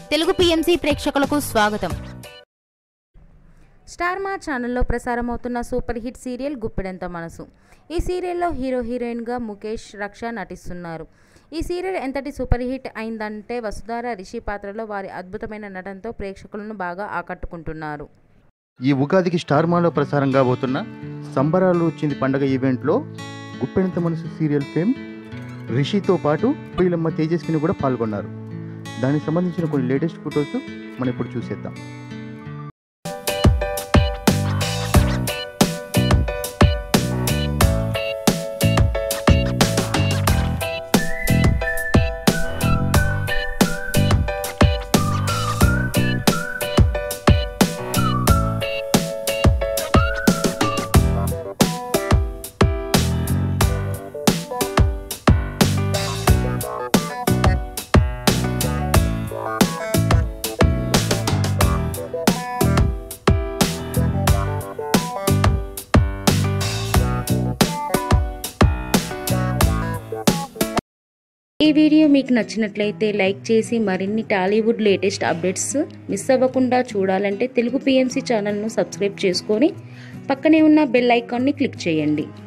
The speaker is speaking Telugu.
తెలుగు పిఎంసి ప్రేక్షకులకు స్వాగతం స్టార్ మా ఛానల్లో ప్రసారమవుతున్న super hit serial Guppedantha Manasu ఈ సీరియల్లో హీరో హీరోయిన్గా ముఖేష్ రక్ష నటిస్తున్నారు ఈ సీరియల్ ఎంతటి సూపర్ హిట్ అయిందంటే వసుధార రిషి పాత్రలో వారి అద్భుతమైన నటనతో ప్రేక్షకులను బాగా ఆకట్టుకుంటున్నారు ఈ ఉగాదికి స్టార్ మాలో ప్రసారం కాబోతున్న సంబరాలు వచ్చింది పండగ ఈవెంట్లో గుప్పెడంత మనసు సీరియల్ ఫేమ్ రిషితో పాటు వీళ్ళమ్మ తేజస్విని కూడా పాల్గొన్నారు దానికి సంబంధించిన కొన్ని లేటెస్ట్ ఫొటోస్ మనం ఇప్పుడు చూసేద్దాం ఈ వీడియో మీకు నచ్చినట్లయితే లైక్ చేసి మరిన్ని టాలీవుడ్ లేటెస్ట్ అప్డేట్స్ మిస్ అవ్వకుండా చూడాలంటే తెలుగు పిఎంసి ఛానల్ను సబ్స్క్రైబ్ చేసుకొని పక్కనే ఉన్న బెల్ ఐకాన్ని క్లిక్ చేయండి